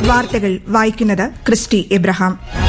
വാർത്തകൾ വായിക്കുന്നത് Christy Abraham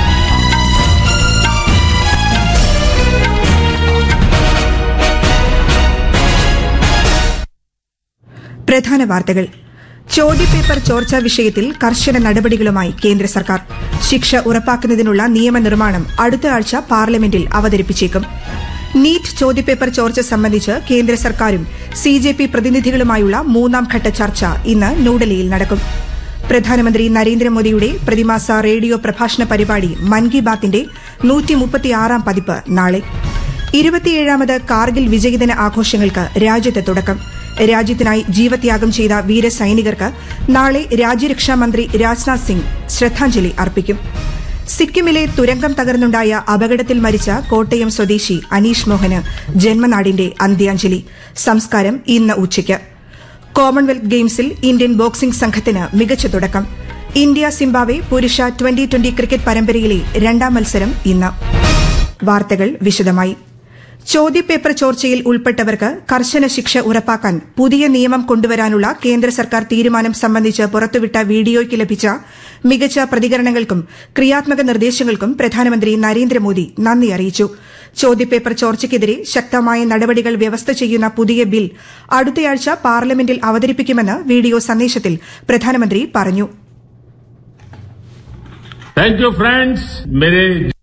പ്രധാന വാർത്തകൾ ചോദ്യപേപ്പർ ചോർച്ചാ വിഷയത്തിൽ കർശന നടപടികളുമായി കേന്ദ്ര സർക്കാർ ശിക്ഷ ഉറപ്പാക്കുന്നതിനുള്ള നിയമനിർമ്മാണം അടുത്ത ആഴ്ച പാർലമെന്റിൽ അവതരിപ്പിച്ചേക്കും നീറ്റ് ചോദ്യപേപ്പർ ചോർച്ച സംബന്ധിച്ച് കേന്ദ്ര സർക്കാരും സി ജെ പി പ്രതിനിധികളുമായുള്ള മൂന്നാം ഘട്ട ചർച്ച ഇന്ന് ന്യൂഡൽഹിയിൽ നടക്കും പ്രധാനമന്ത്രി നരേന്ദ്രമോദിയുടെ പ്രതിമാസ റേഡിയോ പ്രഭാഷണ പരിപാടി മൻ കി ബാത്തിന്റെ നൂറ്റിമുപ്പത്തിയാറാം പതിപ്പ് നാളെ ഇരുപത്തിയേഴാമത് കാർഗിൽ വിജയദിന ആഘോഷങ്ങൾക്ക് രാജ്യത്ത് തുടക്കം രാജ്യത്തിനായി ജീവത്യാഗം ചെയ്ത വീരസൈനികർക്ക് നാളെ രാജ്യരക്ഷാ മന്ത്രി രാജ്നാഥ് സിംഗ് ശ്രദ്ധാഞ്ജലി അർപ്പിക്കും സിക്കിമിലെ തുരങ്കം തകർന്നുണ്ടായ അപകടത്തിൽ മരിച്ച കോട്ടയം സ്വദേശി അനീഷ് മോഹന് ജന്മനാടിന്റെ അന്ത്യാഞ്ജലി സംസ്കാരം ഇന്ന് ഉച്ചയ്ക്ക് കോമൺവെൽത്ത് ഗെയിംസിൽ ഇന്ത്യൻ ബോക്സിംഗ് സംഘത്തിന് മികച്ച തുടക്കം ഇന്ത്യ സിംബാബ്വെ പുരുഷ ട്വന്റി ട്വന്റി ക്രിക്കറ്റ് പരമ്പരയിലെ രണ്ടാം മത്സരം ഇന്ന് വാർത്തകൾ വിശദമായി ചോദ്യപേപ്പർ ചോർച്ചയിൽ ഉൾപ്പെട്ടവർക്ക് കർശന ശിക്ഷ ഉറപ്പാക്കാൻ പുതിയ നിയമം കൊണ്ടുവരാനുള്ള കേന്ദ്ര സർക്കാർ തീരുമാനം സംബന്ധിച്ച് പുറത്തുവിട്ട വീഡിയോയ്ക്ക് ലഭിച്ച മികച്ച പ്രതികരണങ്ങൾക്കും ക്രിയാത്മക നിർദ്ദേശങ്ങൾക്കും പ്രധാനമന്ത്രി നരേന്ദ്രമോദി നന്ദി അറിയിച്ചു ചോദ്യപേപ്പർ ചോർച്ചയ്ക്കെതിരെ ശക്തമായ നടപടികൾ വ്യവസ്ഥ ചെയ്യുന്ന പുതിയ ബിൽ അടുത്തയാഴ്ച പാർലമെന്റിൽ അവതരിപ്പിക്കുമെന്ന് വീഡിയോ സന്ദേശത്തിൽ പ്രധാനമന്ത്രി പറഞ്ഞു थैंक यू फ्रेंड्स मेरे